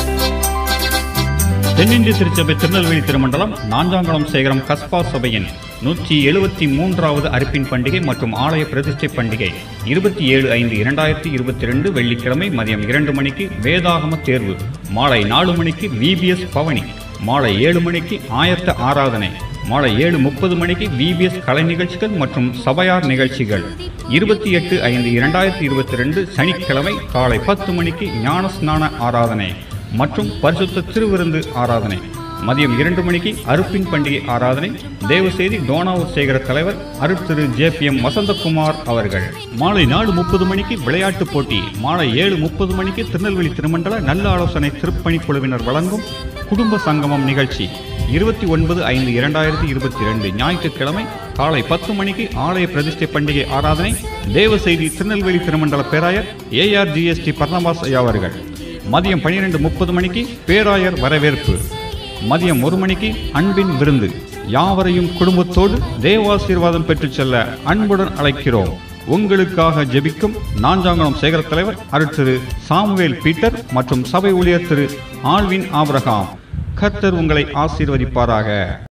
தென்னிந்திய திருச்சபை திருநெல்வேலி திருமண்டலம் நாஞ்சாங்குளம் சேகரம் கஸ்பா சபையின் நூற்றி எழுபத்தி மூன்றாவது அர்ப்பின் பண்டிகை மற்றும் ஆலய பிரதிஷ்டை பண்டிகை இருபத்தி ஏழு ஐந்து இரண்டாயிரத்தி இருபத்தி ரெண்டு வெள்ளிக்கிழமை மதியம் இரண்டு மணிக்கு வேதாகம தேர்வு மாலை நாலு மணிக்கு விபிஎஸ் பவனி மாலை ஏழு மணிக்கு ஆயத்த ஆராதனை மாலை ஏழு முப்பது மணிக்கு விபிஎஸ் கலை நிகழ்ச்சிகள் மற்றும் சபையார் நிகழ்ச்சிகள் இருபத்தி எட்டு ஐந்து இரண்டாயிரத்தி இருபத்தி ரெண்டு சனிக்கிழமை காலை பத்து மணிக்கு ஞான ஸ்நான ஆராதனை மற்றும் பரிசுத்த திருவிருந்து ஆராதனை மதியம் இரண்டு மணிக்கு அருப்பின் பண்டிகை ஆராதனை தேவசேதி டோனாவூர் சேகர தலைவர் அருட்திரு ஜே பி எம் வசந்தகுமார் அவர்கள் மாலை நாலு முப்பது மணிக்கு விளையாட்டுப் போட்டி மாலை ஏழு முப்பது மணிக்கு திருநெல்வேலி திருமண்டல நல்ல ஆலோசனை திருப்பணிக் குழுவினர் வழங்கும் குடும்ப சங்கமம் நிகழ்ச்சி இருபத்தி ஒன்பது ஐந்து இரண்டாயிரத்தி இருபத்தி ரெண்டு ஞாயிற்றுக்கிழமை காலை பத்து மணிக்கு ஆலய பிரதிஷ்டை பண்டிகை ஆராதனை தேவசெய்தி திருநெல்வேலி திருமண்டல பேராயர் ஏஆர் ஜிஎஸ்டி பர்ணபாஸ் ஐயா அவர்கள் மதியம் பன்னிரெண்டு முப்பது மணிக்கு பேராயர் வரவேற்பு மதியம் ஒரு மணிக்கு அன்பின் விருந்து யாவரையும் குடும்பத்தோடு தேவாசீர்வாதம் பெற்றுச் செல்ல அன்புடன் அழைக்கிறோம் உங்களுக்காக ஜெபிக்கும் நாஞ்சாங்குளம் சேகர தலைவர் அருட்திரு சாமுவேல் பீட்டர் மற்றும் சபை ஊழியர் திரு ஆல்வின் ஆபிரகாம் கர்த்தர் உங்களை ஆசீர்வதிப்பாராக